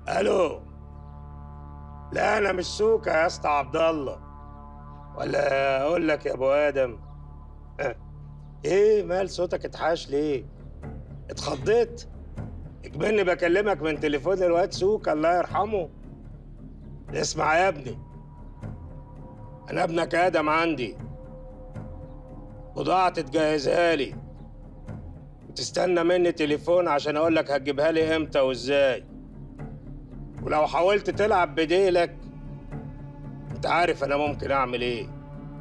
الو لا انا مش سوكا يا اسطى عبد الله ولا اقول لك يا ابو ادم أه. ايه مال صوتك اتحاش ليه اتخضيت اكملني بكلمك من تليفون الواد سوكا الله يرحمه اسمع يا ابني انا ابنك ادم عندي بضاعة تجهزها لي وتستنى مني تليفون عشان اقول لك هتجيبها لي امتى وازاي ولو حاولت تلعب بديلك انت عارف انا ممكن اعمل ايه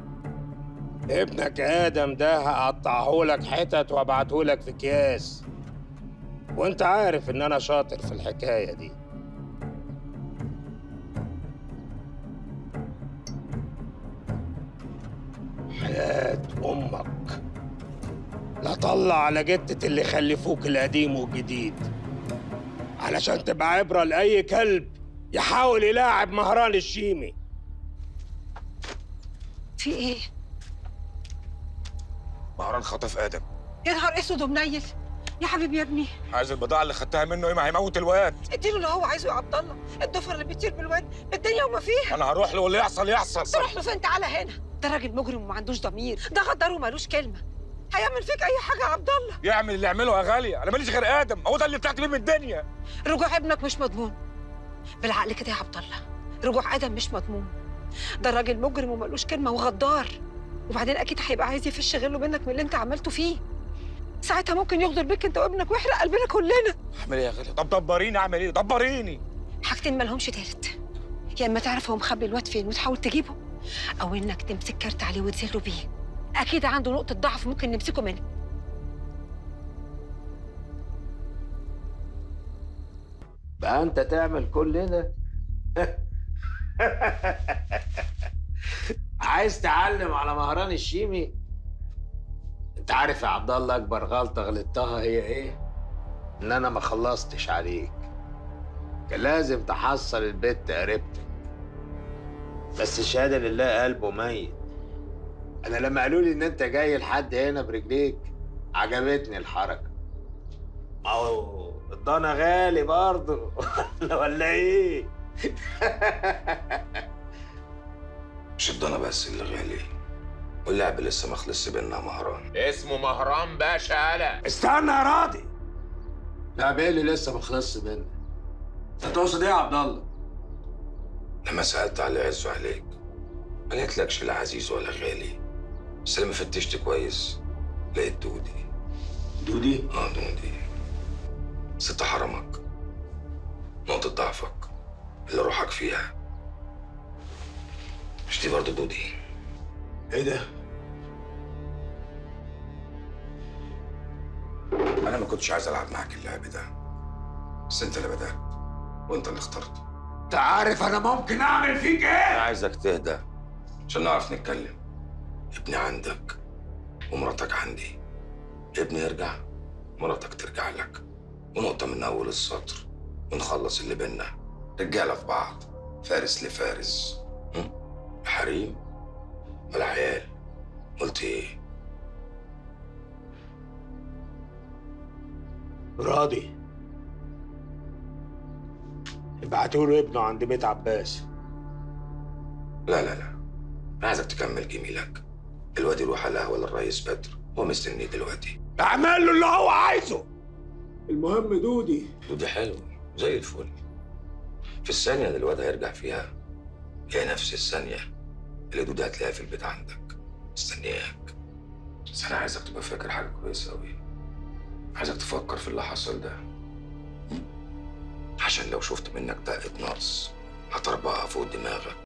ابنك ادم ده هقطعه لك حتت وابعته لك في اكياس وانت عارف ان انا شاطر في الحكايه دي حياة أمك لا طلع على جدة اللي خلفوك القديم والجديد علشان تبقى عبرة لأي كلب يحاول يلاعب مهران الشيمي في ايه؟ مهران خطف ادم يا نهار اسود ومنيل يا حبيبي يا ابني عايز البضاعه اللي خدتها منه ايه ما هيموت الواد اديله اللي هو عايزه يا عبد الله الضفر اللي بيطير بالواد بالدنيا وما فيها انا هروح له واللي يحصل يحصل تروح له فين تعالى هنا ده راجل مجرم وما عندوش ضمير ده غدار ومالوش كلمه هيعمل فيك اي حاجه يا عبد الله يعمل اللي يعمله يا غاليه انا ماليش غير ادم هو ده اللي طلعت بيه من الدنيا رجوع ابنك مش مضمون بالعقل كده يا عبد الله رجوع ادم مش مضمون ده راجل مجرم ومالوش كلمه وغدار وبعدين اكيد هيبقى عايز يفش غله منك من اللي انت عملته فيه ساعتها ممكن يغدر بيك انت وابنك ويحرق قلبنا كلنا اعمل ايه يا غاليه طب دبريني اعمل ايه دبريني حاجتين مالهمش تالت يا اما تعرف هو مخبي الواد فين وتحاول تجيبه او انك تمسك كارت عليه وتزله بيه اكيد عنده نقطه ضعف ممكن نمسكه منها بقى انت تعمل كل ده عايز تعلم على مهران الشيمي انت عارف يا عبد الله اكبر غلطه غلطتها هي ايه ان انا ما خلصتش عليك كان لازم تحصل البت قريبتك بس الشهاده لله قلبه ميت انا لما قالوا لي ان انت جاي لحد هنا برجليك عجبتني الحركه او الضنا غالي برضه ولا ايه مش الضنا بس اللي غالي واللعب لسه ما خلصش بينا يا مهران اسمه مهران باشا قلق استنى يا راضي لا بالي لسه ما خلصش مني انت تقصد ايه يا عبد الله لما سألت على عزه عليك ما لقيتلكش لا عزيز ولا غالي بس لما فتشت كويس لقيت دودي دودي اه دودي ست حرمك نقطة ضعفك اللي روحك فيها مش دي برضه دودي ايه ده انا ما كنتش عايز العب معاك اللعب ده بس انت اللي بدأت وانت اللي اخترت انت عارف انا ممكن اعمل فيك انا ايه عايزك تهدى عشان نعرف نتكلم ابني عندك ومراتك عندي ابني يرجع مراتك ترجع لك ونقطة من أول السطر ونخلص اللي بينا رجالة في بعض فارس لفارس هم؟ حريم ولا عيال قلت ايه راضي ابعتوا له ابنه عند بيت عباس لا لا لا أنا عايزك تكمل جميلك الواد يروح على القهوة للرئيس بدر هو مستنيه دلوقتي اعمل له اللي هو عايزه المهم دودي ودي حلو زي الفل في الثانية اللي الواد هيرجع فيها هي نفس الثانية اللي دودي هتلاقيها في البيت عندك مستنياك بس أنا عايزك تبقى فاكر حاجة كويسة أوي عايزك تفكر في اللي حصل ده عشان لو شفت منك دقة نقص هتربقها فوق دماغك